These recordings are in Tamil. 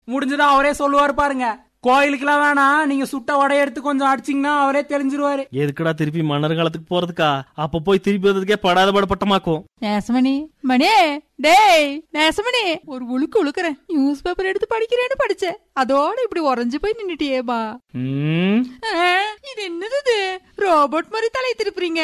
முடிஞ்சதா அவரே சொல்லுவாரு பாருங்க கோயிலுக்குலாம் வேணாம் நீங்க சுட்ட வடைய எடுத்து கொஞ்சம் அடிச்சீங்கன்னா அவரே தெரிஞ்சிருவாரு எதுக்குடா திருப்பி மன்னர் காலத்துக்கு போறதுக்கா அப்ப போய் திருப்பி வந்ததுக்கே படாத படப்பட்டமாக்கும் நேசமணி மணி டேய் நேசமணி ஒரு உழுக்கு உழுக்குறேன் நியூஸ் பேப்பர் எடுத்து படிக்கிறேன்னு படிச்சேன் அதோட இப்படி உறைஞ்சு போய் நின்னுட்டியேபா ம், ஆ, இது என்னது இது ரோபோட் மாதிரி தலை திருப்புறீங்க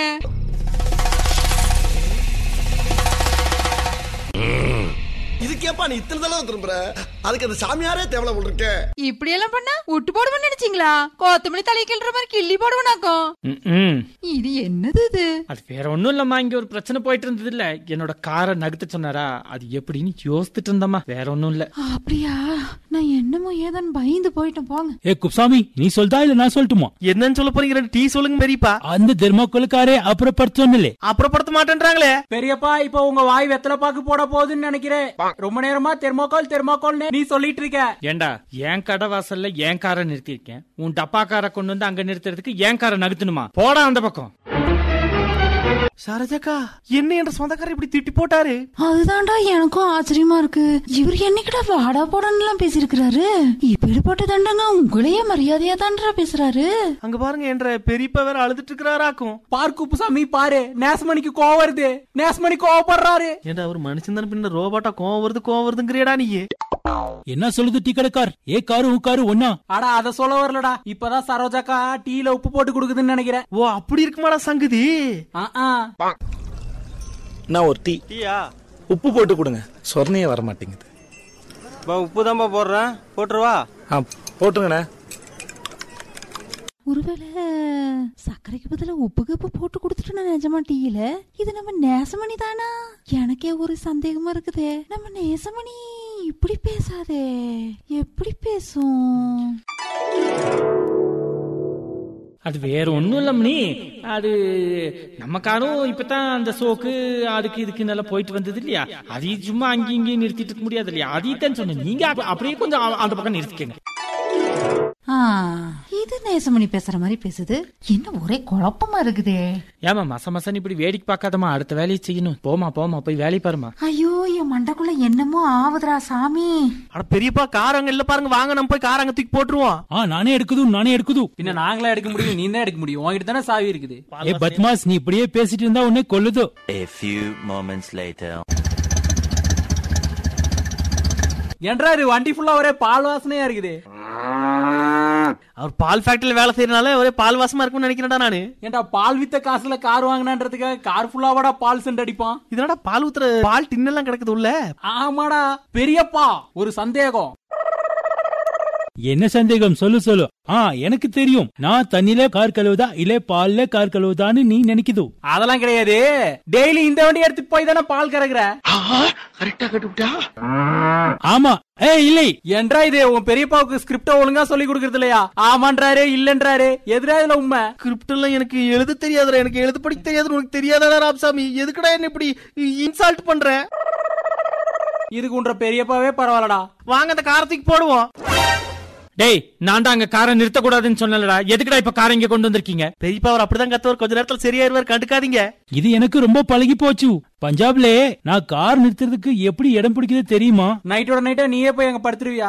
இதுக்கேப்பா நீ இத்தனை தடவை திரும்புற அதுக்கு அந்த சாமியாரே தேவலை போல் இருக்கே இப்படி எல்லாம் பண்ணா விட்டு போடுவேன்னு நினைச்சீங்களா கொத்தமல்லி தலை கிள்ற மாதிரி கிள்ளி போடுவேனாக்கும் ம், ம். இது என்னது இது அது வேற ஒண்ணும் இல்லம்மா இங்க ஒரு பிரச்சனை போயிட்டு இருந்தது இல்ல என்னோட காரை நகர்த்த சொன்னாரா அது எப்படின்னு யோசிச்சுட்டு இருந்தம்மா வேற ஒண்ணும் இல்ல அப்படியா நான் என்னமோ ஏதோன்னு பயந்து போயிட்டேன் போங்க ஏ குப்சாமி நீ சொல்தா இல்ல நான் சொல்லட்டுமா என்னன்னு சொல்ல போறீங்க ரெண்டு டீ சொல்லுங்க பெரியப்பா அந்த தெர்மாக்கோலுக்காரே அப்புறப்படுத்தோன்னு அப்புறப்படுத்த மாட்டேன்றாங்களே பெரியப்பா இப்ப உங்க வாய் வெத்தலை பாக்கு போட போகுதுன்னு நினைக்கிறேன் ரொம்ப நேரமா தெர்மோகால் தெர்மோகால்னு நீ சொல்லிட்டு இருக்க ஏண்டா என் கடை வாசல்ல என் காரை நிறுத்தியிருக்கேன் உன் டப்பா காரை கொண்டு வந்து அங்க நிறுத்துறதுக்கு என் காரை நகர்த்தணுமா போடா அந்த பக்கம் சரோஜாக்கா என்ன என்ற சொந்தக்காரர் இப்படி திட்டி போட்டாரு அதுதான்டா எனக்கும் ஆச்சரியமா இருக்கு இவர் என்னைக்கிட்ட வாடா போடான்னு எல்லாம் பேசிருக்கிறாரு இப்படிப்பட்ட தண்டங்க உங்களையே மரியாதையா தான்றா பேசுறாரு அங்க பாருங்க என்ற பெரியப்பா வேற அழுதுட்டு இருக்கிறாராக்கும் பார் குப்புசாமி பாரு நேசமணிக்கு கோவம் வருது நேசமணி கோவப்படுறாரு ஏண்டா அவர் மனுஷன் தானே பின்ன ரோபாட்டா கோவம் வருது கோவம் வருதுங்கிறியடா நீ என்ன சொல்லுது டீ கடைக்கார் ஏ காரு உன் காரு ஒன்னா அடா அத சொல்ல வரலடா இப்பதான் சரோஜாக்கா டீல உப்பு போட்டு கொடுக்குதுன்னு நினைக்கிறேன் ஓ அப்படி இருக்குமாடா சங்கதி ஆ, ஆ. நான் ஒரு டீ டீயா உப்பு போட்டு கொடுங்க சொர்ணையே வர மாட்டேங்குது உப்பு தான்ப்பா போடுறேன் போட்டுருவா ஆ போட்டுருங்கண்ணே ஒருவேளை சர்க்கரைக்கு பதிலா உப்பு கப்பு போட்டு கொடுத்துட்டு நிஜமா டீயில இது நம்ம நேசமணி தானா எனக்கே ஒரு சந்தேகமா இருக்குதே நம்ம நேசமணி இப்படி பேசாதே எப்படி பேசும் அது வேற ஒண்ணும் இல்ல மணி அது நம்ம காரும் இப்பதான் அந்த சோக்கு அதுக்கு இதுக்கு நல்லா போயிட்டு வந்தது இல்லையா அதையும் சும்மா அங்கேயும் இங்கேயும் நிறுத்திட்டு இருக்க முடியாது இல்லையா அதையும் தான் சொன்னேன் நீங்க அப்ப- அப்படியே கொஞ்சம் அ- அந்த பக்கம் நிறுத்திக்கங்க ஆ, இது நேசமணி பேசுற மாதிரி பேசுது என்ன ஒரே குழப்பமா இருக்குதே ஏமா மச மசன் இப்படி வேடிக்கை பார்க்காதம்மா அடுத்த வேலையை செய்யணும் போமா போமா போய் வேலையை பாருமா ஐயோ என் மண்டைக்குள்ள என்னமோ ஆவுதுடா சாமி அட பெரியப்பா கார் அங்க இல்ல பாருங்க வாங்க நம்ம போய் கார் அங்க தூக்கி போட்டுருவோம் ஆ நானே எடுக்குது நானே எடுக்குது பின்ன நாங்களா எடுக்க முடியும் நீ தான் எடுக்க முடியும் உன்கிட்ட தானே சாவி இருக்குது ஏ பத்மாஸ் நீ இப்படியே பேசிட்டு இருந்தா உன்னை கொல்லுதோ A few moments later. என்றா இது வண்டி ஃபுல்லா ஒரே பால் வாசனையா இருக்குது அவர் பால் ஃபேக்டரியில வேலை செய்யறனால ஒரே பால் வாசமா இருக்கும்னு நினைக்கிறேன்டா நானு ஏன்டா பால் வித்த காசுல கார் வாங்கினான்றதுக்காக கார் ஃபுல்லாவாடா பால் சென்ட் அடிப்பான் இதனடா பால் ஊத்துற பால் டின்னெல்லாம் கிடக்குது உள்ள ஆமாடா பெரியப்பா ஒரு சந்தேகம் என்ன சந்தேகம் சொல்லு சொல்லு ஆ எனக்கு தெரியும் நான் தண்ணில கார் கழுவுதா இல்ல பால்ல கார் கழுவுதான்னு நீ நினைக்குது அதெல்லாம் கிடையாது டெய்லி இந்த வண்டி எடுத்துட்டு போய் தானே பால் கறக்குற கரெக்டா கட்டுவிட்டா ஆமா ஏ இல்லை என்றா இது உன் பெரியப்பாவுக்கு ஸ்கிரிப்ட ஒழுங்கா சொல்லி கொடுக்கறது இல்லையா ஆமான்றாரு இல்லன்றாரு எதிரா இதுல உண்மை ஸ்கிரிப்ட் எல்லாம் எனக்கு எழுத தெரியாதுடா எனக்கு எழுத படிக்க தெரியாது உனக்கு தெரியாதாடா ராமசாமி எதுக்குடா என்ன இப்படி இன்சல்ட் பண்ற இதுக்கு உன்ற பெரியப்பாவே பரவாயில்லடா வாங்க அந்த காரத்துக்கு போடுவோம் டேய் நான் தான் அங்க காரை நிறுத்தக்கூடாதுன்னு சொன்னலடா எதுக்குடா இப்ப காரை இங்க கொண்டு வந்திருக்கீங்க பெரியப்பா அவர் அப்படிதான் கத்துவார் கொஞ்ச நேரத்துல சரியாயிருவார் கண்டுக்காதீங்க இது எனக்கு ரொம்ப பழகி போச்சு பஞ்சாப்ல நான் கார் நிறுத்துறதுக்கு எப்படி இடம் பிடிக்குது தெரியுமா நைட்டோட நைட்டா நீயே போய் அங்க படுத்துருவியா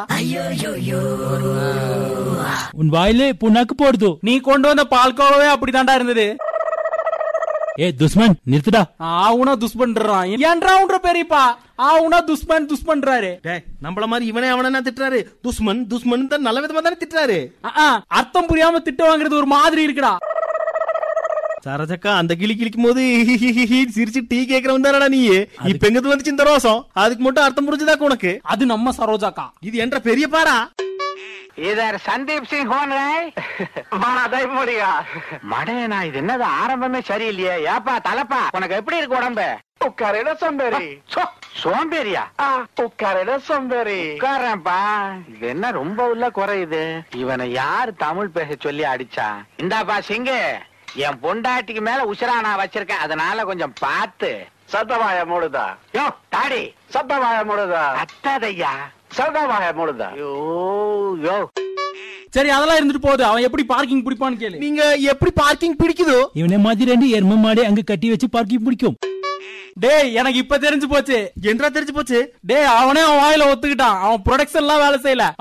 உன் வாயிலே புண்ணாக்கு போடுது நீ கொண்டு வந்த பால்கோவே அப்படிதான்டா இருந்தது ஏ துஸ்மன் நிறுத்துடா ஆவுனா துஷ்பண்றான் ஏன்றா உன்ற பெரியப்பா ஆவுனா துஷ்மன் துஷ்பண்றாரு டேய் நம்மள மாதிரி இவனே அவன திட்டுறாரு துஷ்மன் துஷ்மன் தான் நல்ல விதமா தானே திட்டுறாரு ஆ, ஆ, அர்த்தம் புரியாம திட்டு வாங்குறது ஒரு மாதிரி இருக்குடா சரசக்கா அந்த கிளி கிளிக்கும் போது சிரிச்சு டீ கேக்குறவன் தானடா நீ இப்ப எங்க வந்துச்சு இந்த ரோசம் அதுக்கு மட்டும் அர்த்தம் புரிஞ்சுதாக்க உனக்கு அது நம்ம சரோஜாக்கா இது என்ற பெரிய பாரா இதர் சந்தீப் சிங் ஹோன் முடியா மடையனா இது என்னது ஆரம்பமே சரியில்லையே ஏப்பா தலப்பா உனக்கு எப்படி இருக்கு உடம்பு உட்காரையில சோம்பேறி சோம்பேறியா உட்காரையில சோம்பேறி உட்காரப்பா இது என்ன ரொம்ப உள்ள குறையுது இவனை யாரு தமிழ் பேச சொல்லி அடிச்சா இந்தாப்பா சிங்கு என் பொண்டாட்டிக்கு மேல உசுரா நான் வச்சிருக்கேன் அதனால கொஞ்சம் பார்த்து சத்தவாய மூடுதா யோ தாடி சத்தவாய மூடுதா அத்தாதையா சத்தவாய மூடுதா யோ யோ சரி அதெல்லாம் இருந்துட்டு போகுது அவன் எப்படி பார்க்கிங் பிடிப்பான்னு கேளு நீங்க எப்படி பார்க்கிங் பிடிக்குதோ இவனை மாதிரி ரெண்டு எரும மாடு அங்க கட்டி வச்சு பார்க்கிங் பிடிக்கும் டேய் எனக்கு இப்ப தெரிஞ்சு போச்சு என்றா தெரிஞ்சு போச்சு டேய் அவனே அவன் வாயில ஒத்துக்கிட்டான் அவன் ப்ரொடக்ஷன் எல்லாம் வேலை செய்யல